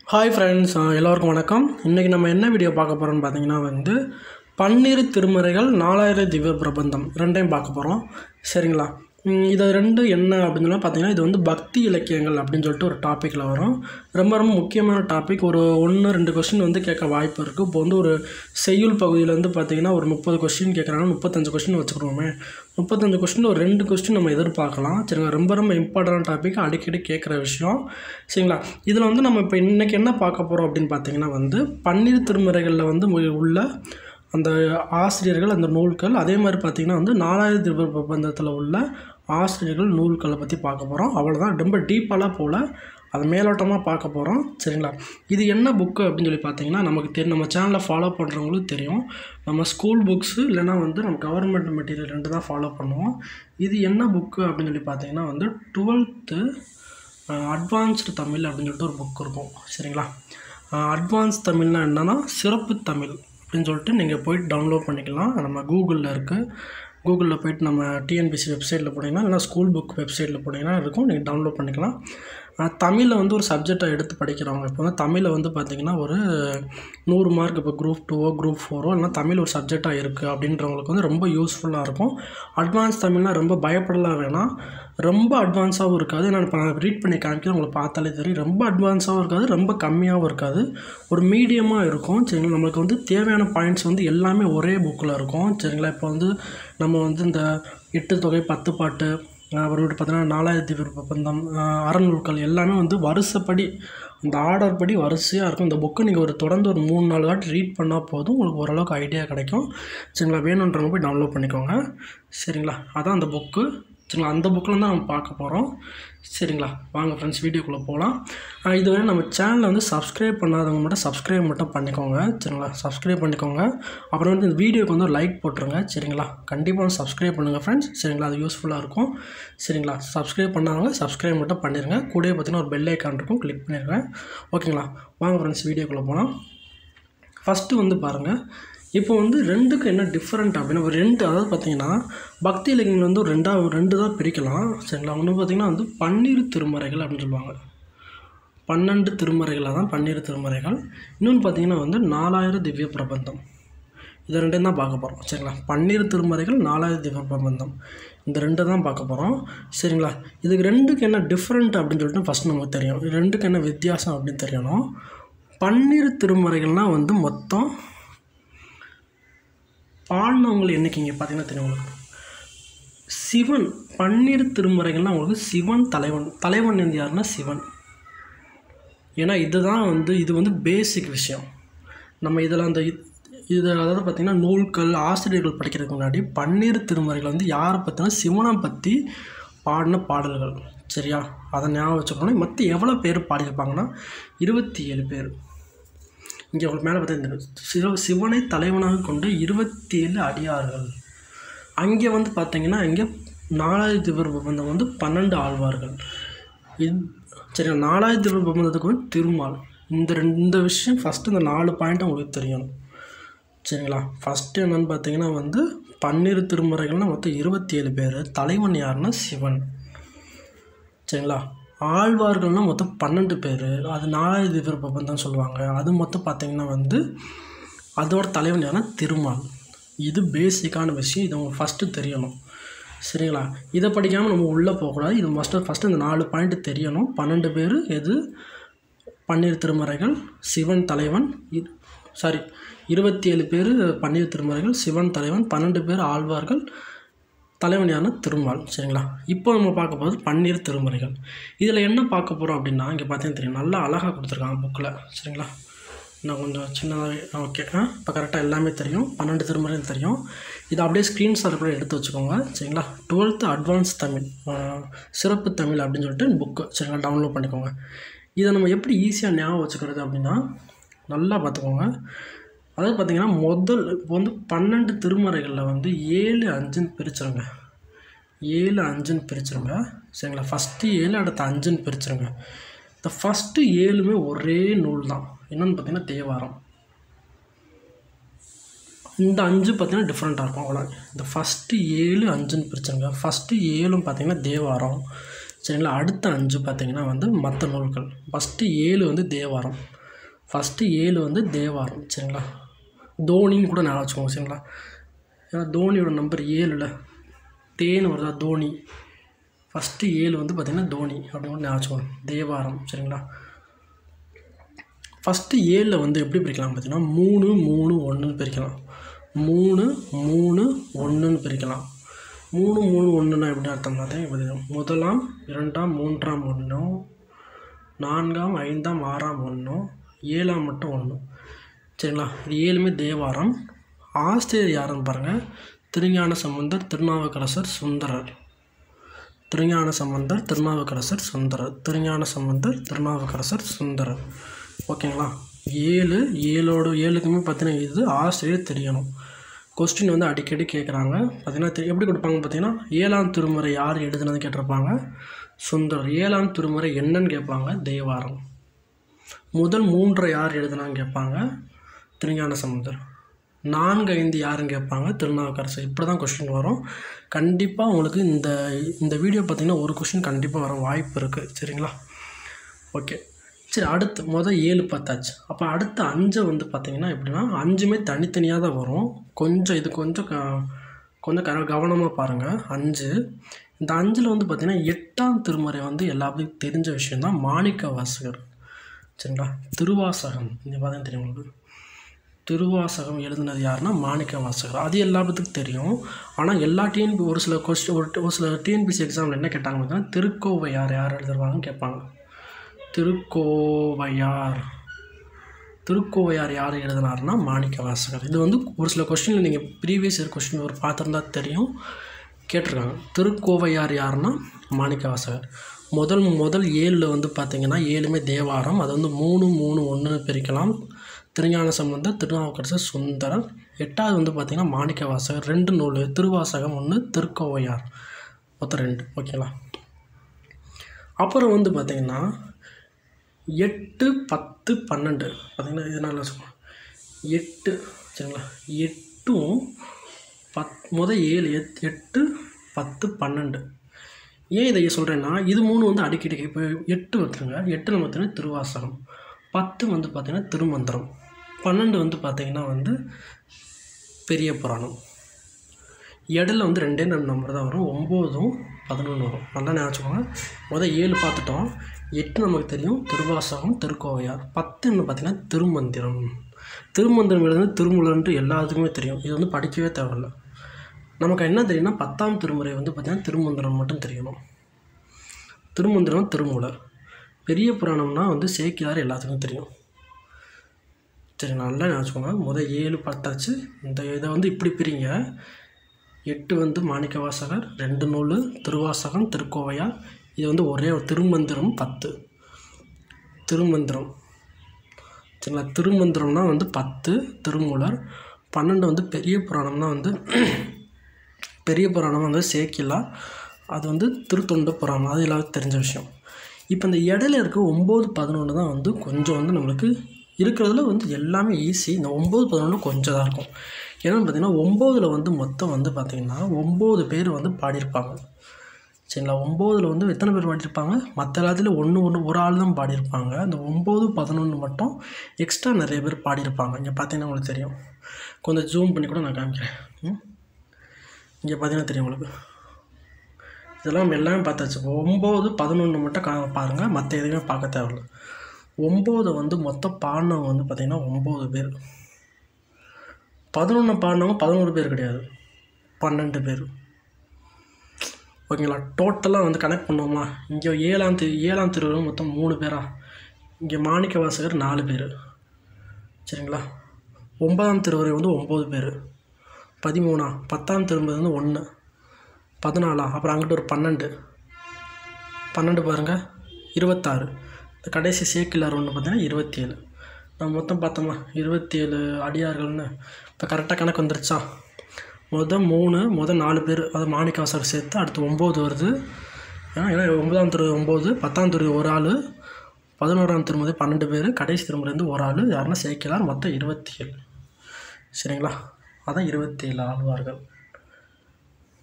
Hi friends எல்லோருக்கும் வணக்கம் இன்றைக்கி நம்ம என்ன வீடியோ பார்க்க போகிறோம்னு பார்த்தீங்கன்னா வந்து பன்னிரு திருமறைகள் நாலாயிரம் திவ்ய பிரபந்தம் ரெண்டையும் பார்க்க போகிறோம் சரிங்களா ம், இது ரெண்டு என்ன அப்படின்னு சொல்லி பார்த்தீங்கன்னா இது வந்து பக்தி இலக்கியங்கள் அப்படின்னு சொல்லிட்டு ஒரு டாப்பிக்கில் வரும் ரொம்ப ரொம்ப முக்கியமான டாபிக் ஒரு ஒன்று ரெண்டு கொஸ்டின் வந்து கேட்க வாய்ப்பு இருக்குது இப்போ வந்து ஒரு செய்யுள் பகுதியில் வந்து பார்த்தீங்கன்னா ஒரு முப்பது கொஸ்டின் கேட்குறாங்க முப்பத்தஞ்சு கொஸ்டின் வச்சுக்கிறோமே முப்பத்தஞ்சு கொஸ்டின் ஒரு ரெண்டு கொஸ்டின் நம்ம எதிர்பார்க்கலாம் சரிங்களா ரொம்ப ரொம்ப இம்பார்ட்டன்ட் டாபிக் அடிக்கடி கேட்குற விஷயம் சரிங்களா இதில் வந்து நம்ம இப்போ இன்றைக்கி என்ன பார்க்க போகிறோம் அப்படின்னு பார்த்தீங்கன்னா வந்து பன்னீர் திருமுறைகளில் வந்து உ- உள்ள அந்த ஆசிரியர்கள் அந்த நூல்கள் அதே மாதிரி பார்த்திங்கன்னா வந்து நாலாயிரத்தி பிரபந்தத்தில் உள்ள ஆசிரியர்கள் நூல்களை பற்றி பார்க்க போகிறோம் அவ்வளோதான் ரொம்ப டீப்பாலாம் போல் அதை மேலோட்டமாக பார்க்க போகிறோம் சரிங்களா இது என்ன புக்கு அப்படின்னு சொல்லி பார்த்தீங்கன்னா நமக்கு தெரியும் நம்ம சேனலில் ஃபாலோ பண்ணுறவங்களுக்கு தெரியும் நம்ம ஸ்கூல் புக்ஸு இல்லைன்னா வந்து நம்ம கவர்மெண்ட் மெட்டீரியல் ரெண்டு தான் ஃபாலோ பண்ணுவோம் இது என்ன புக்கு அப்படின்னு சொல்லி பார்த்தீங்கன்னா வந்து டுவெல்த்து அட்வான்ஸ்டு தமிழ் அப்படின்னு சொல்லிட்டு ஒரு புக் இருக்கும் சரிங்களா அட்வான்ஸ் தமிழ்னா என்னன்னா சிறப்பு தமிழ் அப்படின்னு சொல்லிட்டு நீங்கள் போயிட்டு டவுன்லோட் பண்ணிக்கலாம் நம்ம கூகுளில் இருக்குது கூகுளில் போயிட்டு நம்ம டிஎன்பிசி வெப்சைட்டில் போனீங்கன்னா இல்லைனா ஸ்கூல் புக் வெப்சைட்டில் போனீங்கன்னா இருக்கும் நீங்கள் டவுன்லோட் பண்ணிக்கலாம் தமிழில் வந்து ஒரு சப்ஜெக்டை எடுத்து படிக்கிறவங்க இப்போ வந்து தமிழில் வந்து பார்த்திங்கன்னா ஒரு நூறு மார்க் இப்போ குரூப் டூவோ குரூப் ஃபோரோ இல்லைனா தமிழ் ஒரு சப்ஜெக்டாக இருக்குது அப்படின்றவங்களுக்கு வந்து ரொம்ப யூஸ்ஃபுல்லாக இருக்கும் அட்வான்ஸ் தமிழ்னால் ரொம்ப பயப்படலாம் வேணாம் ரொம்ப அட்வான்ஸாகவும் இருக்காது நான் இப்போ ரீட் பண்ணி காமிக்கிறேன் உங்களுக்கு பார்த்தாலே தெரியும் ரொம்ப அட்வான்ஸாகவும் இருக்காது ரொம்ப கம்மியாகவும் இருக்காது ஒரு மீடியமாக இருக்கும் சரிங்களா நம்மளுக்கு வந்து தேவையான பாயிண்ட்ஸ் வந்து எல்லாமே ஒரே புக்கில் இருக்கும் சரிங்களா இப்போ வந்து நம்ம வந்து இந்த எட்டு தொகை பத்து பாட்டு அப்புறம் பார்த்தீங்கன்னா நாலாயிரத்தி விருப்பந்தம் அறநூல்கள் எல்லாமே வந்து வருஷப்படி அந்த ஆர்டர் படி வரிசையாக இருக்கும் இந்த புக்கை நீங்கள் ஒரு தொடர்ந்து ஒரு மூணு நாலு வாட்டி ரீட் பண்ணால் போதும் உங்களுக்கு ஓரளவுக்கு ஐடியா கிடைக்கும் சரிங்களா வேணுன்றவங்க போய் டவுன்லோட் பண்ணிக்கோங்க சரிங்களா அதான் அந்த புக்கு சரிங்களா அந்த புக்கில் தான் நம்ம பார்க்க போகிறோம் சரிங்களா வாங்க ஃப்ரெண்ட்ஸ் வீடியோக்குள்ளே போகலாம் இதுவரை நம்ம சேனலை வந்து சப்ஸ்கிரைப் பண்ணாதவங்க மட்டும் சப்ஸ்கிரைப் மட்டும் பண்ணிக்கோங்க சரிங்களா சப்ஸ்கிரைப் பண்ணிக்கோங்க அப்புறம் வந்து இந்த வீடியோக்கு வந்து ஒரு லைக் போட்டுருங்க சரிங்களா கண்டிப்பாக வந்து சப்ஸ்கிரைப் பண்ணுங்கள் ஃப்ரெண்ட்ஸ் சரிங்களா அது யூஸ்ஃபுல்லாக இருக்கும் சரிங்களா சப்ஸ்கிரைப் பண்ணாதவங்க சப்ஸ்கிரைப் மட்டும் பண்ணிடுங்க கூடவே பார்த்தீங்கன்னா ஒரு பெல் ஐக்கான் இருக்கும் கிளிக் பண்ணிடுங்க ஓகேங்களா வாங்க ஃப்ரெண்ட்ஸ் வீடியோக்குள்ளே போகலாம் ஃபஸ்ட்டு வந்து பாருங்கள் இப்போ வந்து ரெண்டுக்கு என்ன டிஃப்ரெண்ட் அப்படின்னா ஒரு ரெண்டு அதாவது பார்த்தீங்கன்னா பக்தி இலக்கியங்கள் வந்து ஒரு ரெண்டாக ரெண்டு தான் பிரிக்கலாம் சரிங்களா ஒன்று பார்த்தீங்கன்னா வந்து பன்னீர் திருமறைகள் அப்படின்னு சொல்லுவாங்க பன்னெண்டு திருமறைகளாக தான் பன்னீர் திருமறைகள் இன்னொன்று பார்த்தீங்கன்னா வந்து நாலாயிரம் திவ்ய பிரபந்தம் இது ரெண்டையும் தான் பார்க்க போகிறோம் சரிங்களா பன்னீர் திருமறைகள் நாலாயிரம் திவ்ய பிரபந்தம் இந்த ரெண்டு தான் பார்க்க போகிறோம் சரிங்களா இதுக்கு ரெண்டுக்கு என்ன டிஃப்ரெண்ட் அப்படின்னு சொல்லிட்டு ஃபஸ்ட் நமக்கு தெரியும் இது ரெண்டுக்கு என்ன வித்தியாசம் அப்படின்னு தெரியணும் பன்னீர் திருமறைகள்னால் வந்து மொத்தம் பாடினவங்களை என்னைக்கு இங்கே பார்த்தீங்கன்னா தெரியும் உங்களுக்கு சிவன் பன்னீர் திருமுறைகள்லாம் உங்களுக்கு சிவன் தலைவன் தலைவன் வந்து யாருன்னா சிவன் ஏன்னா இதுதான் வந்து இது வந்து பேசிக் விஷயம் நம்ம இதில் அந்த இது இது அதாவது பார்த்திங்கன்னா நூல்கள் ஆசிரியர்கள் படிக்கிறதுக்கு முன்னாடி பன்னீர் திருமுறைகள் வந்து யாரை பற்றினா சிவனை பற்றி பாடின பாடல்கள் சரியா அதை ஞாபகம் வச்சுக்கணும் மற்ற எவ்வளோ பேர் பாடியிருப்பாங்கன்னா இருபத்தி ஏழு பேர் இங்கே உங்களுக்கு மேலே பார்த்தீங்கன்னா சிவ சிவனை தலைவனாக கொண்டு இருபத்தி ஏழு அடியார்கள் அங்கே வந்து பார்த்தீங்கன்னா இங்கே நாலாயிரத்தி பிரபந்தம் வந்து பன்னெண்டு ஆழ்வார்கள் இது சரி நாலாயிரத்தி பிரபந்தத்துக்கு வந்து திருமால் இந்த ரெண்டு இந்த விஷயம் ஃபஸ்ட்டு இந்த நாலு பாயிண்ட் உங்களுக்கு தெரியணும் சரிங்களா ஃபஸ்ட்டு என்னென்னு பார்த்தீங்கன்னா வந்து பன்னிரு திருமுறைகள்னால் மொத்தம் இருபத்தி ஏழு பேர் தலைவன் யாருன்னா சிவன் சரிங்களா ஆழ்வார்கள்னால் மொத்தம் பன்னெண்டு பேர் அது நாலாயிரத்தி பேர் பிரபந்தம் சொல்லுவாங்க அது மொத்தம் பார்த்தீங்கன்னா வந்து அதோட தலைவன் யாருன்னா திருமால் இது பேசிக்கான விஷயம் இது உங்களுக்கு ஃபஸ்ட்டு தெரியணும் சரிங்களா இதை படிக்காமல் நம்ம உள்ளே போகக்கூடாது இது மஸ்ட்டு ஃபஸ்ட்டு இந்த நாலு பாயிண்ட் தெரியணும் பன்னெண்டு பேர் எது பன்னீர் திருமறைகள் சிவன் தலைவன் சாரி இருபத்தி ஏழு பேர் பன்னீர் திருமறைகள் சிவன் தலைவன் பன்னெண்டு பேர் ஆழ்வார்கள் தலைவன் யாருன்னா திருமால் சரிங்களா இப்போ நம்ம பார்க்க போகிறது பன்னீர் திருமுறைகள் இதில் என்ன பார்க்க போகிறோம் அப்படின்னா இங்கே பார்த்தீங்கன்னா தெரியும் நல்லா அழகாக கொடுத்துருக்காங்க புக்கில் சரிங்களா இன்னும் கொஞ்சம் சின்னதாகவே ஓகே ஆ இப்போ கரெக்டாக எல்லாமே தெரியும் பன்னெண்டு திருமுறைகள் தெரியும் இதை அப்படியே ஸ்க்ரீன்ஷாட் கூட எடுத்து வச்சுக்கோங்க சரிங்களா டுவெல்த்து அட்வான்ஸ் தமிழ் ஆ, சிறப்பு தமிழ் அப்படின்னு சொல்லிட்டு புக்கு சரிங்களா டவுன்லோட் பண்ணிக்கோங்க இதை நம்ம எப்படி ஈஸியாக ஞாபகம் வச்சுக்கிறது அப்படின்னா நல்லா பார்த்துக்கோங்க அதாவது பார்த்தீங்கன்னா முதல் இப்போ வந்து பன்னெண்டு திருமறைகளில் வந்து ஏழு அஞ்சுன்னு பிரிச்சிருங்க ஏழு அஞ்சுன்னு பிரிச்சிருங்க சரிங்களா ஃபஸ்ட்டு ஏழு அடுத்த அஞ்சுன்னு பிரிச்சிருங்க இந்த ஃபஸ்ட்டு ஏழுமே ஒரே நூல் தான் என்னென்னு பார்த்தீங்கன்னா தேவாரம் இந்த அஞ்சு பார்த்தீங்கன்னா டிஃப்ரெண்ட்டாக இருக்கும் அவ்வளோ இந்த ஃபஸ்ட்டு ஏழு அஞ்சுன்னு பிரிச்சிருங்க ஃபஸ்ட்டு ஏழும் பார்த்தீங்கன்னா தேவாரம் சரிங்களா அடுத்த அஞ்சு பார்த்தீங்கன்னா வந்து மற்ற நூல்கள் ஃபஸ்ட்டு ஏழு வந்து தேவாரம் ஃபஸ்ட்டு ஏழு வந்து தேவாரம் சரிங்களா தோனின்னு கூட நான் வச்சுக்கோங்க சரிங்களா ஏன்னா தோனியோட நம்பர் ஏழில் தேன் வருதா தோனி ஃபஸ்ட்டு ஏழு வந்து பார்த்திங்கன்னா தோனி அப்படின்னு கூட ஞாபகம் வச்சுக்கோங்க தேவாரம் சரிங்களா ஃபஸ்ட்டு ஏழில் வந்து எப்படி பிரிக்கலாம் பார்த்தீங்கன்னா மூணு மூணு ஒன்றுன்னு பிரிக்கலாம் மூணு மூணு ஒன்றுன்னு பிரிக்கலாம் மூணு மூணு ஒன்றுனா எப்படி அர்த்தம் பார்த்தீங்கன்னா முதலாம் இரண்டாம் மூன்றாம் ஒன்றும் நான்காம் ஐந்தாம் ஆறாம் ஒன்றும் ஏழாம் மட்டும் ஒன்று சரிங்களா இது ஏழுமே தேவாரம் ஆசிரியர் யாருன்னு பாருங்கள் திருஞான சம்பந்தர் திருநாவுக்கரசர் சுந்தரர் திருஞான சம்பந்தர் திருநாவுக்கரசர் சுந்தரர் திருஞான சம்பந்தர் திருநாவுக்கரசர் சுந்தரர் ஓகேங்களா ஏழு ஏழோட ஏழுக்குமே பார்த்தீங்கன்னா இது ஆசிரியர் தெரியணும் கொஸ்டின் வந்து அடிக்கடி கேட்குறாங்க பார்த்தீங்கன்னா தெ- எப்படி கொடுப்பாங்க பார்த்தீங்கன்னா ஏழாம் திருமுறை யார் எழுதுனது கேட்டிருப்பாங்க சுந்தரர் ஏழாம் திருமுறை என்னன்னு கேட்பாங்க தேவாரம் முதல் மூன்றை யார் எழுதுனான்னு கேட்பாங்க திருஞான சம்பந்தர் நான்கு ஐந்து யாருன்னு கேட்பாங்க திருநாவுக்கரசர் இப்படி தான் கொஸ்டின் வரும் கண்டிப்பாக உங்களுக்கு இந்த இந்த வீடியோ பார்த்தீங்கன்னா ஒரு கொஸ்டின் கண்டிப்பாக வர வாய்ப்பு இருக்குது சரிங்களா ஓகே சரி அடுத்து மொதல் ஏழு பார்த்தாச்சு அப்போ அடுத்த அஞ்சை வந்து பார்த்தீங்கன்னா எப்படின்னா அஞ்சுமே தனித்தனியாக தான் வரும் கொஞ்சம் இது கொஞ்சம் க கொஞ்சம் க கவனமாக பாருங்கள் அஞ்சு இந்த அஞ்சில் வந்து பார்த்திங்கன்னா எட்டாம் திருமுறை வந்து எல்லாத்துக்கும் தெரிஞ்ச விஷயம் தான் மாணிக்க வாசகர் சரிங்களா திருவாசகம் இந்த பார்த்தீங்கன்னா தெரியும் உங்களுக்கு திருவாசகம் எழுதுனது யாருன்னா மாணிக்க வாசகர் அது எல்லாத்துக்கும் தெரியும் ஆனால் எல்லா டிஎன்பி ஒரு சில கொஸ்டின் ஒரு ஒரு சில டிஎன்பிசி எக்ஸாமில் என்ன கேட்டாங்க பார்த்தீங்கன்னா திருக்கோவையார் யார் எழுதுருவாங்கன்னு கேட்பாங்க திருக்கோவையார் திருக்கோவையார் யார் எழுதினார்னா மாணிக்க வாசகர் இது வந்து ஒரு சில கொஸ்டினில் நீங்கள் ப்ரீவியஸ் இயர் கொஸ்டின் ஒரு பார்த்துருந்தா தெரியும் கேட்டிருக்காங்க திருக்கோவையார் யாருன்னா மாணிக்க வாசகர் முதல் முதல் ஏழில் வந்து பார்த்தீங்கன்னா ஏழுமே தேவாரம் அது வந்து மூணு மூணு ஒன்று பிரிக்கலாம் திருஞான சம்பந்தர் திருநாவுக்கரசர் சுந்தரர் எட்டாவது வந்து பார்த்தீங்கன்னா மாணிக்க வாசகர் ரெண்டு நூல் திருவாசகம் ஒன்று திருக்கோவையார் மொத்தம் ரெண்டு ஓகேங்களா அப்புறம் வந்து பார்த்தீங்கன்னா எட்டு பத்து பன்னெண்டு பார்த்தீங்கன்னா இதனால் சொல்லுவோம் எட்டு சரிங்களா எட்டும் பத் முத ஏழு எட் எட்டு பத்து பன்னெண்டு ஏன் இதை சொல்கிறேன்னா இது மூணு வந்து அடிக்கடி இப்போ எட்டு வந்துருங்க எட்டில் பார்த்தீங்கன்னா திருவாசகம் பத்து வந்து பார்த்தீங்கன்னா திருமந்திரம் பன்னெண்டு வந்து பார்த்தீங்கன்னா வந்து பெரிய புராணம் இடையில வந்து ரெண்டே ரெண்டு நம்பர் தான் வரும் ஒம்போதும் பதினொன்று வரும் நல்லா ஞாபகம் முதல் ஏழு பார்த்துட்டோம் எட்டு நமக்கு தெரியும் திருவாசகம் திருக்கோவையார் பத்துன்னு பார்த்தீங்கன்னா திருமந்திரம் திருமந்திரம் எழுதுனது திருமூலன்ட்டு எல்லாத்துக்குமே தெரியும் இது வந்து படிக்கவே தேவையில்ல நமக்கு என்ன தெரியும்னா பத்தாம் திருமுறை வந்து பார்த்தீங்கன்னா திருமந்திரம் மட்டும் தெரியணும் திருமந்திரம் திருமூலர் பெரிய புராணம்னா வந்து சேக்கிலார் எல்லாத்துக்கும் தெரியும் சரி நல்லா ஞாபகம் முதல் ஏழு பார்த்தாச்சு இந்த இதை வந்து இப்படி பிரிங்க எட்டு வந்து மாணிக்க வாசகர் ரெண்டு நூல் திருவாசகம் திருக்கோவையார் இது வந்து ஒரே ஒரு திருமந்திரம் பத்து திருமந்திரம் சரிங்களா திருமந்திரம்னா வந்து பத்து திருமூலர் பன்னெண்டு வந்து பெரிய புராணம்னா வந்து பெரிய புராணம் வந்து சேக்கிலா அது வந்து திருத்தொண்ட புராணம் அது எல்லாருக்கும் தெரிஞ்ச விஷயம் இப்போ இந்த இடையில இருக்க ஒம்பது பதினொன்று தான் வந்து கொஞ்சம் வந்து நம்மளுக்கு இருக்கிறதுல வந்து எல்லாமே ஈஸி இந்த ஒம்பது பதினொன்று கொஞ்சம் தான் இருக்கும் ஏன்னா பார்த்தீங்கன்னா ஒம்போதில் வந்து மொத்தம் வந்து பார்த்திங்கன்னா ஒம்பது பேர் வந்து பாடியிருப்பாங்க சரிங்களா ஒம்போதில் வந்து எத்தனை பேர் பாடியிருப்பாங்க மற்ற எல்லாத்துலேயும் ஒன்று ஒன்று ஒரு ஆள் தான் பாடியிருப்பாங்க அந்த ஒம்பது பதினொன்று மட்டும் எக்ஸ்ட்ரா நிறைய பேர் பாடியிருப்பாங்க இங்கே பார்த்தீங்கன்னா உங்களுக்கு தெரியும் கொஞ்சம் ஜூம் பண்ணி கூட நான் காமிக்கிறேன் ம்? இங்கே பார்த்தீங்கன்னா தெரியும் உங்களுக்கு இதெல்லாம் நம்ம எல்லாமே பார்த்தாச்சு ஒம்பது பதினொன்று மட்டும் கா பாருங்கள் மற்ற எதுவுமே பார்க்க தேவையில்ல ஒம்பது வந்து மொத்தம் பாடினவங்க வந்து பார்த்திங்கன்னா ஒம்பது பேர் பதினொன்று பாடினவங்க பதினோரு பேர் கிடையாது பன்னெண்டு பேர் ஓகேங்களா டோட்டலாக வந்து கனெக்ட் பண்ணுவோமா இங்கே ஏழாம் திரு ஏழாம் திருவிழா மொத்தம் மூணு பேரா இங்கே மாணிக்க வாசகர் நாலு பேர் சரிங்களா ஒன்பதாம் திருவரை வந்து ஒம்பது பேர் பதிமூணா பத்தாம் திரும்பது வந்து ஒன்று பதினாலா அப்புறம் அங்கிட்டு ஒரு பன்னெண்டு பன்னெண்டு பாருங்கள் இருபத்தாறு இந்த கடைசி சேக்கிலார் ஒன்று பார்த்தீங்கன்னா இருபத்தி ஏழு நம்ம மொத்தம் பார்த்தோமா இருபத்தி ஏழு அடியார்கள்னு இப்போ கரெக்டாக கணக்கு வந்துருச்சா மொதல் மூணு மொதல் நாலு பேர் அது மாணிக்காசர் சேர்த்து அடுத்து ஒம்பது வருது ஏன்னா ஏன்னா ஒன்பதாம் திரு ஒம்பது பத்தாம் திரு ஒரு ஆள் பதினோராம் திருமதி பன்னெண்டு பேர் கடைசி திருமுறைந்து ஒரு ஆள் யாருன்னா சேர்க்கலார் மொத்தம் இருபத்தி ஏழு சரிங்களா அதான் இருபத்தி ஏழு ஆழ்வார்கள்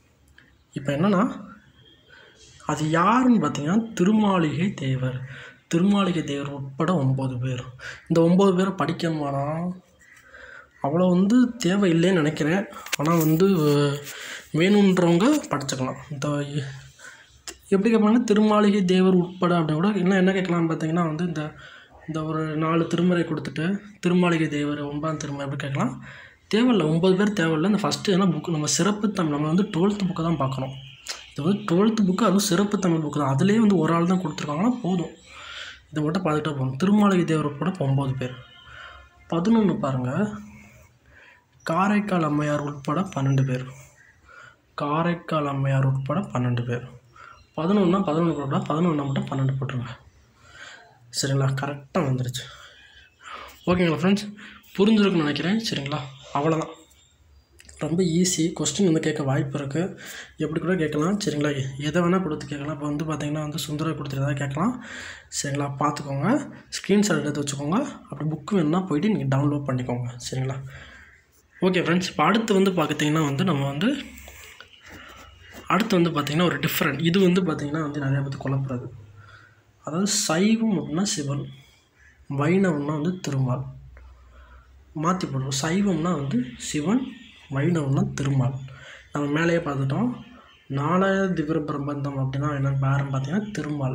இப்போ என்னன்னா அது யாருன்னு பார்த்தீங்கன்னா திருமாளிகை தேவர் திருமாளிகை தேவர் உட்பட ஒம்பது பேர் இந்த ஒம்பது பேரை படிக்கணுமானா அவ்வளோ வந்து தேவையில்லைன்னு நினைக்கிறேன் ஆனால் வந்து வேணுன்றவங்க படிச்சுக்கலாம் இந்த எப்படி கேட்பாங்க திருமாளிகை தேவர் உட்பட அப்படின்னு கூட இன்னும் என்ன கேட்கலாம்னு பார்த்தீங்கன்னா வந்து இந்த இந்த ஒரு நாலு திருமுறை கொடுத்துட்டு திருமாளிகை தேவர் ஒன்பதாம் திருமுறை எப்படி கேட்கலாம் தேவையில்ல ஒம்பது பேர் தேவையில்ல இந்த ஃபஸ்ட்டு ஏன்னா புக் நம்ம சிறப்பு தமிழ் நம்ம வந்து டுவெல்த்து புக்கை தான் பார்க்கணும் இது வந்து டுவெல்த்து புக்கு அதுவும் சிறப்பு தமிழ் புக்கு தான் அதுலேயே வந்து ஒரு ஆள் தான் கொடுத்துருக்காங்கன்னா போதும் இதை மட்டும் பார்த்துட்டா போதும் திருமாளிகை தேவர் உட்பட ஒம்பது பேர் பதினொன்று பாருங்கள் காரைக்கால் அம்மையார் உட்பட பன்னெண்டு பேர் காரைக்கால் அம்மையார் உட்பட பன்னெண்டு பேர் பதினொன்னா பதினொன்று போட்டா பதினொன்றா மட்டும் பன்னெண்டு போட்டுருங்க சரிங்களா கரெக்டாக வந்துருச்சு ஓகேங்களா ஃப்ரெண்ட்ஸ் புரிஞ்சிருக்குன்னு நினைக்கிறேன் சரிங்களா அவ்வளோதான் ரொம்ப ஈஸி கொஸ்டின் வந்து கேட்க வாய்ப்பு இருக்குது எப்படி கூட கேட்கலாம் சரிங்களா எதை வேணால் கொடுத்து கேட்கலாம் இப்போ வந்து பார்த்தீங்கன்னா வந்து சுந்தர கொடுத்துட்டு தான் கேட்கலாம் சரிங்களா பார்த்துக்கோங்க ஸ்க்ரீன்ஷாட் எடுத்து வச்சுக்கோங்க அப்படி புக்கு வேணுன்னா போயிட்டு நீங்கள் டவுன்லோட் பண்ணிக்கோங்க சரிங்களா ஓகே ஃப்ரெண்ட்ஸ் இப்போ அடுத்து வந்து பார்த்தீங்கன்னா வந்து நம்ம வந்து அடுத்து வந்து பார்த்திங்கன்னா ஒரு டிஃப்ரெண்ட் இது வந்து பார்த்திங்கன்னா வந்து நிறையா பேர் குழப்புறது அதாவது சைவம் அப்படின்னா சிவன் வைணவம்னா வந்து திருமால் மாற்றி போடுறோம் சைவம்னா வந்து சிவன் வைணவம்னா திருமால் நம்ம மேலேயே பார்த்துட்டோம் நாலாயிர திவ்ய பிரபந்தம் அப்படின்னா என்னென்னு பாருன்னு பார்த்தீங்கன்னா திருமால்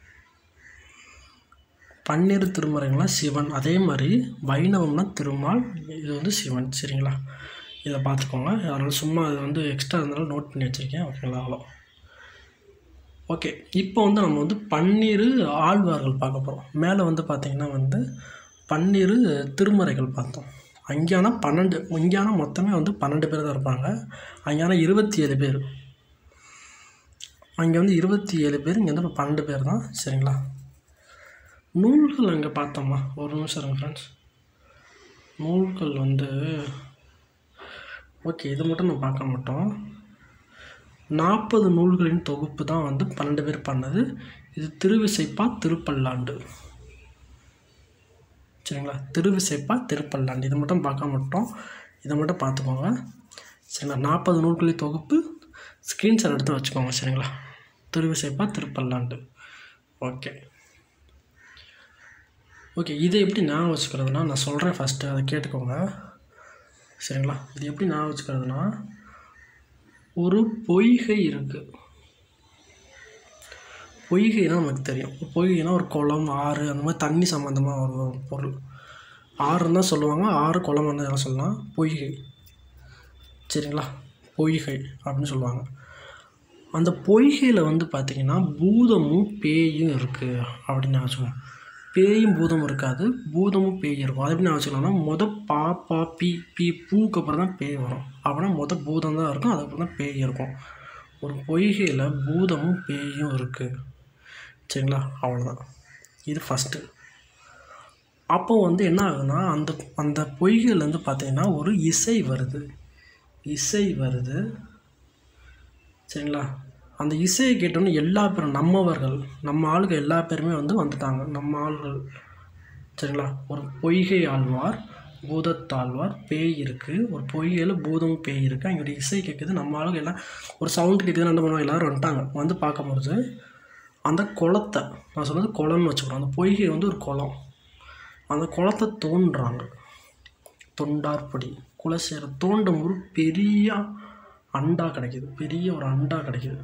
பன்னிரு திருமறைகள்லாம் சிவன் அதே மாதிரி வைணவம்னா திருமால் இது வந்து சிவன் சரிங்களா இதை பார்த்துக்கோங்க அதனால் சும்மா இது வந்து எக்ஸ்ட்ரா இருந்தாலும் நோட் பண்ணி வச்சுருக்கேன் ஓகேங்களா அவ்வளோ ஓகே இப்போ வந்து நம்ம வந்து பன்னிரு ஆழ்வார்கள் பார்க்க போகிறோம் மேலே வந்து பார்த்திங்கன்னா வந்து பன்னிரு திருமறைகள் பார்த்தோம் அங்கேயானா பன்னெண்டு இங்கேயானா மொத்தமே வந்து பன்னெண்டு பேர் தான் இருப்பாங்க அங்கேயானா இருபத்தி ஏழு பேர் அங்கே வந்து இருபத்தி ஏழு பேர் இங்கே வந்து பன்னெண்டு பேர் தான் சரிங்களா நூல்கள் அங்கே பார்த்தோமா ஒரு நிமிஷம் இருங்க ஃப்ரெண்ட்ஸ் நூல்கள் வந்து ஓகே இது மட்டும் நான் பார்க்க மாட்டோம் நாற்பது நூல்களின் தொகுப்பு தான் வந்து பன்னெண்டு பேர் பண்ணது இது திருவிசைப்பா திருப்பல்லாண்டு சரிங்களா திருவிசைப்பா திருப்பல்லாண்டு இதை மட்டும் பார்க்க மாட்டோம் இதை மட்டும் பார்த்துக்கோங்க சரிங்களா நாற்பது நூல்களின் தொகுப்பு ஸ்க்ரீன்ஷாட் எடுத்து வச்சுக்கோங்க சரிங்களா திருவிசைப்பா திருப்பல்லாண்டு ஓகே ஓகே இதை எப்படி ஞாபகம் வச்சுக்கிறதுனா நான் சொல்கிறேன் ஃபஸ்ட்டு அதை கேட்டுக்கோங்க சரிங்களா இது எப்படி ஞாபகம் வச்சுக்கிறதுனா ஒரு பொய்கை இருக்குது பொய்கைனா நமக்கு தெரியும் பொய்கைனா ஒரு குளம் ஆறு அந்த மாதிரி தண்ணி சம்மந்தமாக ஒரு ஒரு பொருள் ஆறுன்னு தான் சொல்லுவாங்க ஆறு குளம் எல்லாம் சொல்லலாம் பொய்கை சரிங்களா பொய்கை அப்படின்னு சொல்லுவாங்க அந்த பொய்கையில் வந்து பார்த்திங்கன்னா பூதமும் பேயும் இருக்குது அப்படின்னு நான் சொல்லுவேன் பேயும் பூதமும் இருக்காது பூதமும் பேய் இருக்கும் அது எப்படி நான் வச்சுக்கலாம்னா மொத பா பா பி பி பூக்கு அப்புறம் தான் பேய் வரும் அப்படின்னா மொத பூதம் தான் இருக்கும் அதுக்கப்புறம் தான் பேய் இருக்கும் ஒரு பொய்கையில் பூதமும் பேயும் இருக்குது சரிங்களா அவ்வளோதான் இது ஃபஸ்ட்டு அப்போ வந்து என்ன ஆகுதுன்னா அந்த அந்த பொய்கையிலேருந்து பார்த்தீங்கன்னா ஒரு இசை வருது இசை வருது சரிங்களா அந்த இசையை கேட்டோன்னே எல்லா பேரும் நம்மவர்கள் நம்ம ஆளுங்க எல்லா பேருமே வந்து வந்துட்டாங்க நம்ம ஆள்கள் சரிங்களா ஒரு பொய்கை ஆழ்வார் பூதத்தாழ்வார் பேய் இருக்குது ஒரு பொய்கையில் பூதம் பேய் இருக்குது அங்கே ஒரு இசை கேட்குது நம்ம ஆளுங்க எல்லாம் ஒரு சவுண்டு கேட்குதுன்னு என்ன பண்ணுவாங்க எல்லோரும் வந்துட்டாங்க வந்து பார்க்கும்போது அந்த குளத்தை நான் சொன்னது குளம்னு வச்சுக்கிறோம் அந்த பொய்கை வந்து ஒரு குளம் அந்த குளத்தை தோன்றுறாங்க தொண்டார்படி குலசேர தோண்டும் ஒரு பெரிய அண்டா கிடைக்கிது பெரிய ஒரு அண்டா கிடைக்கிது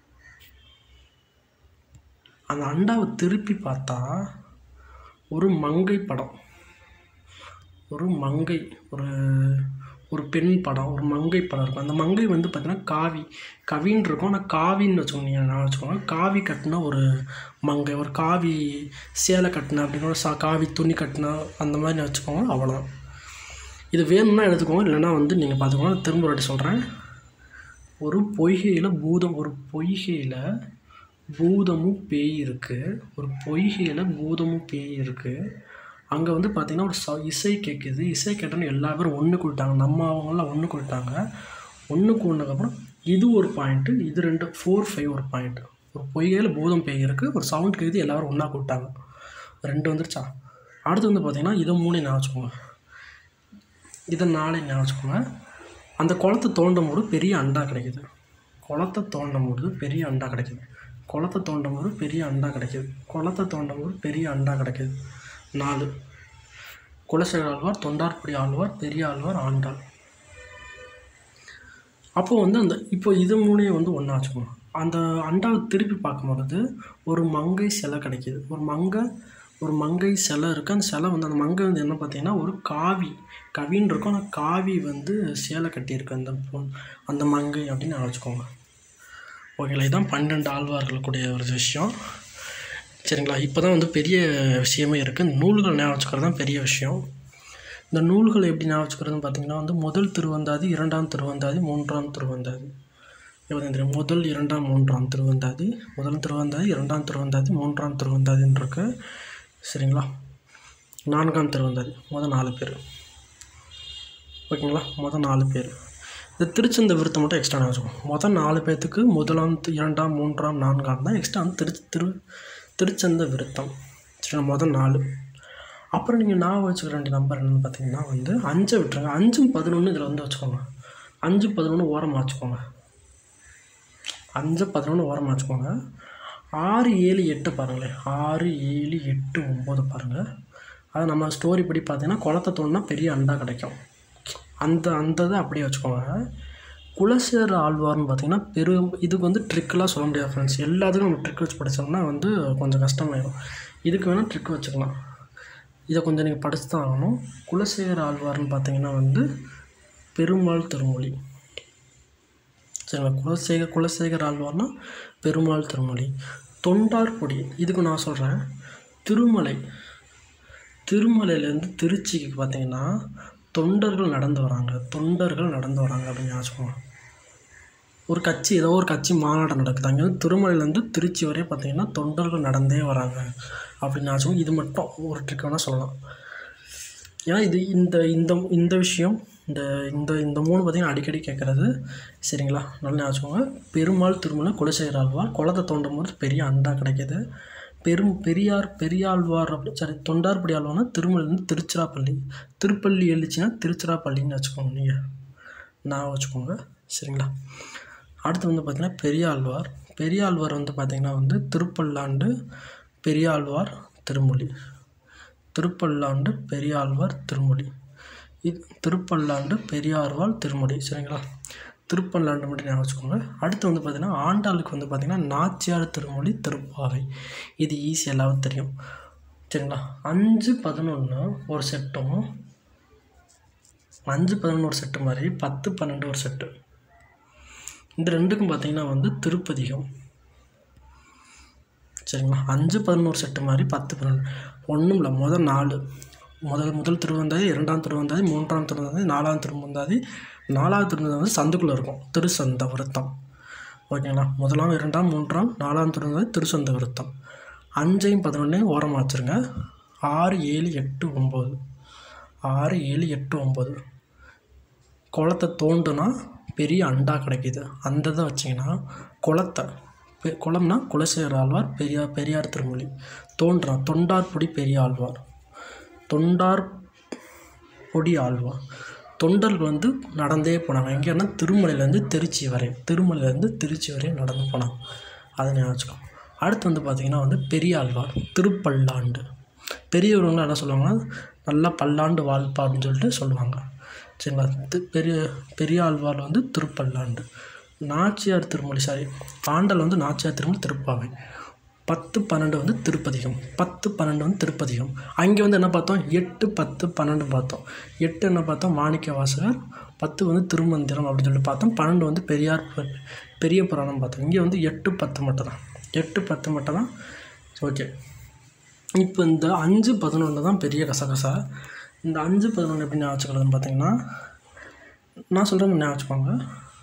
அந்த அண்டாவை திருப்பி பார்த்தா ஒரு மங்கை படம் ஒரு மங்கை ஒரு ஒரு பெண் படம் ஒரு மங்கை படம் இருக்கும் அந்த மங்கை வந்து பார்த்தீங்கன்னா காவி கவின்னு இருக்கும் ஆனால் காவின்னு வச்சுக்கோங்க நீங்கள் நான் வச்சுக்கோங்க காவி கட்டின ஒரு மங்கை ஒரு காவி சேலை கட்டின அப்படின்னு ஒரு சா காவி துணி கட்டின அந்த மாதிரி வச்சுக்கோங்க அவ்வளோதான் இது வேணும்னா எடுத்துக்கோங்க இல்லைன்னா வந்து நீங்கள் பார்த்துக்கோங்க நான் திரும்ப ஒரு வாட்டி சொல்கிறேன் ஒரு பொய்கையில் பூதம் ஒரு பொய்கையில் பூதமும் பேய் இருக்குது ஒரு பொய்கையில் பூதமும் பேய் இருக்குது அங்கே வந்து பார்த்திங்கன்னா ஒரு ச இசை கேட்குது இசை கேட்டோன்னு எல்லா பேரும் ஒன்று கூட்டாங்க நம்ம அவங்களாம் ஒன்று கூட்டாங்க ஒன்று கூடினதுக்கப்புறம் இது ஒரு பாயிண்ட்டு இது ரெண்டு ஃபோர் ஃபைவ் ஒரு பாயிண்ட்டு ஒரு பொய்கையில் பூதம் பேய் இருக்குது ஒரு சவுண்ட் கேட்குது எல்லோரும் ஒன்றா கூப்பிட்டாங்க ரெண்டு வந்துருச்சா அடுத்து வந்து பார்த்திங்கன்னா இதை மூணு ஞாபகம் வச்சுக்கோங்க இதை நாளை ஞாபகம் வச்சுக்கோங்க அந்த குளத்தை தோண்டும் போது பெரிய அண்டா கிடைக்குது குளத்தை தோண்டும் போது பெரிய அண்டா கிடைக்குது குளத்தை தோண்டும் போது பெரிய அண்டா கிடைக்கிது குளத்தை தோண்டும் போது பெரிய அண்டா கிடைக்கிது நாலு குலசேகர ஆழ்வார் தொண்டார்புடி ஆழ்வார் பெரிய ஆழ்வார் ஆண்டாள் அப்போ வந்து அந்த இப்போ இது மூணையும் வந்து ஒன்றா வச்சுக்கணும் அந்த அண்டாவை திருப்பி பார்க்கும்பொழுது ஒரு மங்கை சிலை கிடைக்கிது ஒரு மங்கை ஒரு மங்கை சிலை இருக்குது அந்த சிலை வந்து அந்த மங்கை வந்து என்ன பார்த்தீங்கன்னா ஒரு காவி கவின்னு இருக்கும் ஆனால் காவி வந்து சேலை கட்டியிருக்கு அந்த பொண் அந்த மங்கை அப்படின்னு ஞாபகம் வச்சுக்கோங்க ஓகேங்களா இதுதான் பன்னெண்டு ஆழ்வார்களுக்குடைய ஒரு விஷயம் சரிங்களா இப்போ தான் வந்து பெரிய விஷயமே இருக்குது நூல்கள் ஞாபகம் வச்சுக்கிறது தான் பெரிய விஷயம் இந்த நூல்கள் எப்படி ஞாபகம் வச்சுக்கிறதுன்னு பார்த்தீங்கன்னா வந்து முதல் திருவந்தாதி இரண்டாம் திருவந்தாதி மூன்றாம் திருவந்தாதி எப்படி தெரியும் முதல் இரண்டாம் மூன்றாம் திருவந்தாதி முதல் திருவந்தாதி இரண்டாம் திருவந்தாதி மூன்றாம் திருவந்தாதின்னு இருக்கு சரிங்களா நான்காம் திருவந்தாதி முதல் நாலு பேர் ஓகேங்களா முதல் நாலு பேர் இந்த திருச்சந்த விருத்தம் மட்டும் எக்ஸ்ட்ரா வச்சுக்கோங்க முதல் நாலு பேர்த்துக்கு முதலாம் தி- இரண்டாம் மூன்றாம் நான்காம் தான் எக்ஸ்ட்ரா வந்து திரு திரு திருச்சந்த விருத்தம் சரி முதல் நாலு அப்புறம் நீங்கள் நான் வச்சுக்கிற வேண்டிய நம்பர் என்னென்னு பார்த்தீங்கன்னா வந்து அஞ்சை விட்டுருங்க அஞ்சும் பதினொன்று இதில் வந்து வச்சுக்கோங்க அஞ்சு பதினொன்று ஓரமாக வச்சுக்கோங்க அஞ்சு பதினொன்று ஓரமாக வச்சுக்கோங்க ஆறு ஏழு எட்டு பாருங்களேன் ஆறு ஏழு எட்டு ஒம்பது பாருங்கள் அது நம்ம ஸ்டோரி படி பார்த்தீங்கன்னா குளத்தை தோணுனா பெரிய அண்டா கிடைக்கும் அந்த அந்த இதை அப்படியே வச்சுக்கோங்க குலசேர ஆழ்வார்னு பார்த்தீங்கன்னா பெரு இதுக்கு வந்து ட்ரிக்கெலாம் சொல்ல முடியாது ஃப்ரெண்ட்ஸ் எல்லாத்துக்கும் நம்ம ட்ரிக் வச்சு படித்தோம்னா வந்து கொஞ்சம் கஷ்டமாயிடும் இதுக்கு வேணால் ட்ரிக் வச்சுக்கலாம் இதை கொஞ்சம் நீங்கள் படிச்சு தான் ஆகணும் குலசேகர ஆழ்வார்னு பார்த்தீங்கன்னா வந்து பெருமாள் திருமொழி சரிங்களா குலசேகர் குலசேகர் ஆழ்வார்னா பெருமாள் திருமொழி தொண்டார்பொடி இதுக்கு நான் சொல்கிறேன் திருமலை திருமலையிலேருந்து திருச்சிக்கு பார்த்தீங்கன்னா தொண்டர்கள் நடந்து வராங்க தொண்டர்கள் நடந்து வராங்க அப்படின்னு வச்சுக்கோங்க ஒரு கட்சி ஏதோ ஒரு கட்சி மாநாடு நடக்குது அங்கே வந்து திருமலையிலேருந்து திருச்சி வரையும் பார்த்தீங்கன்னா தொண்டர்கள் நடந்தே வராங்க அப்படின்னு வச்சுக்கோங்க இது மட்டும் ஒரு ட்ரிக் வேணால் சொல்லலாம் ஏன்னா இது இந்த இந்த இந்த விஷயம் இந்த இந்த இந்த மூணு பார்த்தீங்கன்னா அடிக்கடி கேட்குறது சரிங்களா நல்லா வச்சுக்கோங்க பெருமாள் திருமலை குலசேகர ஆழ்வார் குளத்தை தோண்டும் போது பெரிய அண்டா கிடைக்கிது பெரும் பெரியார் பெரியாழ்வார் அப்படி சாரி தொண்டார்படி ஆழ்வார்னா திருமலைலேருந்து திருச்சிராப்பள்ளி திருப்பள்ளி எழுச்சின்னா திருச்சிராப்பள்ளின்னு வச்சுக்கோங்க நீங்கள் நான் வச்சுக்கோங்க சரிங்களா அடுத்து வந்து பார்த்திங்கன்னா பெரியாழ்வார் பெரியாழ்வார் வந்து பார்த்திங்கன்னா வந்து திருப்பல்லாண்டு பெரியாழ்வார் திருமொழி திருப்பல்லாண்டு பெரியாழ்வார் திருமொழி இது திருப்பல்லாண்டு பெரியாழ்வார் திருமொழி சரிங்களா திருப்பல்லாண்டு மட்டும் ஞாபகம் வச்சுக்கோங்க அடுத்து வந்து பார்த்திங்கன்னா ஆண்டாளுக்கு வந்து பார்த்திங்கன்னா நாச்சியார் திருமொழி திருப்பாவை இது ஈஸி எல்லாரும் தெரியும் சரிங்களா அஞ்சு பதினொன்று ஒரு செட்டும் அஞ்சு பதினொன்று ஒரு செட்டு மாதிரி பத்து பன்னெண்டு ஒரு செட்டு இந்த ரெண்டுக்கும் பார்த்தீங்கன்னா வந்து திருப்பதிகம் சரிங்களா அஞ்சு பதினோரு செட்டு மாதிரி பத்து பன்னெண்டு ஒன்றும் இல்லை முதல் நாலு முதல் முதல் திருவந்தாதி இரண்டாம் திருவந்தாதி மூன்றாம் திருவந்தாதி நாலாம் திருவந்தாதி நாலாவது திருவந்தாதி வந்து சந்துக்குள்ளே இருக்கும் திருசந்த விருத்தம் ஓகேங்களா முதலாம் இரண்டாம் மூன்றாம் நாலாம் திருவந்தாதி திருசந்த விருத்தம் அஞ்சையும் பதினொன்றையும் ஓரமாக வச்சுருங்க ஆறு ஏழு எட்டு ஒம்பது ஆறு ஏழு எட்டு ஒம்பது குளத்தை தோண்டுனா பெரிய அண்டா கிடைக்கிது அந்த இதை வச்சிங்கன்னா குளத்தை பெ- குளம்னா குலசேகர ஆழ்வார் பெரியார் பெரியார் திருமொழி தோன்றான் தொண்டார்பொடி பெரிய ஆழ்வார் தொண்டார் பொடி ஆழ்வார் தொண்டர்கள் வந்து நடந்தே போனாங்க எங்கேன்னா திருமலையிலேருந்து திருச்சி வரை திருமலையிலேருந்து திருச்சி வரை நடந்து போனாங்க அதை ஞாபகம் வச்சுக்கோ அடுத்து வந்து பார்த்திங்கன்னா வந்து பெரிய ஆழ்வார் திருப்பல்லாண்டு பெரியவங்க என்ன சொல்லுவாங்கன்னா நல்லா பல்லாண்டு வாழ்ப்பா அப்படின்னு சொல்லிட்டு சொல்லுவாங்க சரிங்களா தி- பெரிய பெரிய ஆழ்வார் வந்து திருப்பல்லாண்டு நாச்சியார் திருமொழி சாரி பாண்டல் வந்து நாச்சியார் திருமொழி திருப்பாவை பத்து பன்னெண்டு வந்து திருப்பதிகம் பத்து பன்னெண்டு வந்து திருப்பதிகம் அங்கே வந்து என்ன பார்த்தோம் எட்டு பத்து பன்னெண்டு பார்த்தோம் எட்டு என்ன பார்த்தோம் மாணிக்க வாசகர் பத்து வந்து திருமந்திரம் அப்படின்னு சொல்லிட்டு பார்த்தோம் பன்னெண்டு வந்து பெரியார் பு- பெரிய புராணம் பார்த்தோம் இங்கே வந்து எட்டு பத்து மட்டும் தான் எட்டு பத்து மட்டும் தான் ஓகே இப்போ இந்த அஞ்சு பதினொன்று தான் பெரிய கசகசா இந்த அஞ்சு பதினொன்று எப்படி ஞாபகம் வச்சுக்கிறதுன்னு பார்த்தீங்கன்னா நான் சொல்கிறேன் ஞாபகம் வச்சுக்கோங்க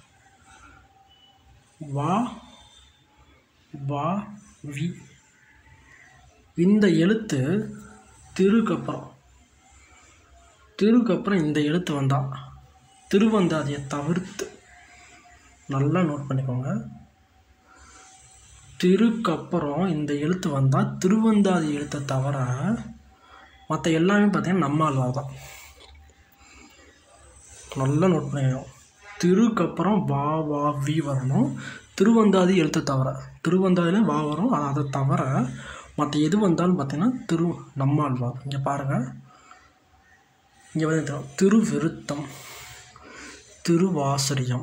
வா வா வி இந்த எழுத்து திருக்கு அப்புறம் திருக்கு அப்புறம் இந்த எழுத்து வந்தா திருவந்தாதியை தவிர்த்து நல்லா நோட் பண்ணிக்கோங்க திருக்கு அப்புறம் இந்த எழுத்து வந்தால் திருவந்தாதி எழுத்தை தவிர மற்ற எல்லாமே பார்த்தீங்கன்னா நம்ம ஆழ்வார் தான் நல்லா நோட் பண்ணிக்கணும் திருக்கு அப்புறம் வா வா வி வரணும் திருவந்தாதி எழுத்து தவிர திருவந்தாதியில் வா வரும் ஆனால் அதை தவிர மற்ற எது வந்தாலும் பார்த்தீங்கன்னா திரு நம்மாழ்வார் இங்கே பாருங்கள் இங்கே வந்து திருவிருத்தம் திருவாசரியம்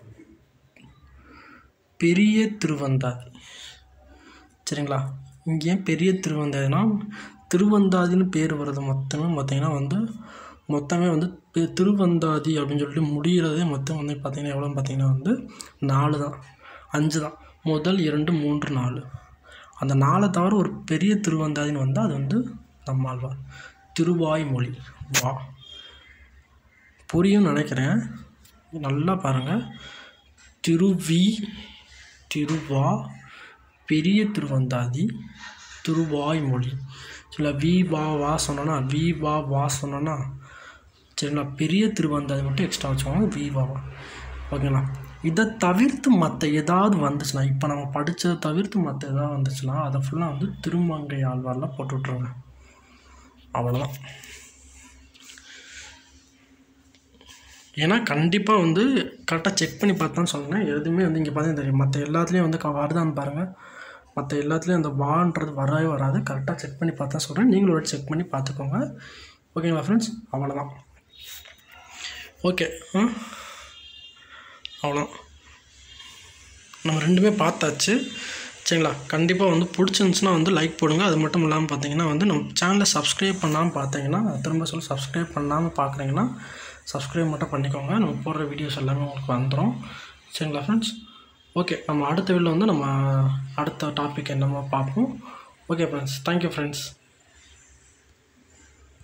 பெரிய திருவந்தாதி சரிங்களா இங்கே பெரிய திருவந்தாதினா திருவந்தாதின்னு பேர் வருது மொத்தமே பார்த்தீங்கன்னா வந்து மொத்தமே வந்து பெ- திருவந்தாதி அப்படின்னு சொல்லிட்டு முடிகிறதே மொத்தம் வந்து பார்த்தீங்கன்னா எவ்வளோன்னு பார்த்தீங்கன்னா வந்து நாலு தான் அஞ்சு தான் முதல் இரண்டு மூன்று நாலு அந்த நாலை தவிர ஒரு பெரிய திருவந்தாதின்னு வந்தால் அது வந்து நம்மாழ்வார் திருவாய்மொழி வா புரியும் நினைக்கிறேன் நல்லா பாருங்கள் திருவி திருவா பெரிய திருவந்தாதி திருவாய்மொழி சரிங்களா வி வா வா சொன்னோன்னா வி வா வா சொன்னோன்னா சரிங்களா பெரிய திருவந்தாதி மட்டும் எக்ஸ்ட்ரா வச்சுக்கோங்க வி வா வா ஓகேங்களா இதை தவிர்த்து மற்ற ஏதாவது வந்துச்சுன்னா இப்போ நம்ம படித்ததை தவிர்த்து மற்ற ஏதாவது வந்துச்சுன்னா அதை ஃபுல்லாக வந்து திருமங்கை ஆழ்வாரில் போட்டு விட்ருங்க அவ்வளோதான் ஏன்னா கண்டிப்பாக வந்து கரெக்டாக செக் பண்ணி பார்த்து தான் சொன்னேன் எதுவுமே வந்து இங்கே பார்த்தீங்கன்னா தெரியும் மற்ற எல்லாத்துலேயும் வந்து க- வருதான்னு பாருங்கள் மற்ற எல்லாத்துலேயும் அந்த வான்றது வரவே வராது கரெக்டாக செக் பண்ணி பார்த்து தான் சொல்கிறேன் நீங்களும் ஒரு செக் பண்ணி பார்த்துக்கோங்க ஓகேங்களா ஃப்ரெண்ட்ஸ் அவ்வளோதான் ஓகே ஆ அவ்வளோதான் நம்ம ரெண்டுமே பார்த்தாச்சு சரிங்களா கண்டிப்பாக வந்து பிடிச்சிருந்துச்சுன்னா வந்து லைக் போடுங்க அது மட்டும் இல்லாமல் பார்த்தீங்கன்னா வந்து நம்ம சேனலை சப்ஸ்கிரைப் பண்ணாமல் பார்த்தீங்கன்னா திரும்ப சொல்லி சப்ஸ்கிரைப் பண்ணாமல் பார்க்குறீங்கன்னா சப்ஸ்கிரைப் மட்டும் பண்ணிக்கோங்க நம்ம போடுற வீடியோஸ் எல்லாமே உங்களுக்கு வந்துடும் சரிங்களா ஃப்ரெண்ட்ஸ் ஓகே நம்ம அடுத்த வீடியோவில் வந்து நம்ம அடுத்த டாபிக் என்னமோ பார்ப்போம் ஓகே ஃப்ரெண்ட்ஸ் தேங்க்யூ ஃப்ரெண்ட்ஸ்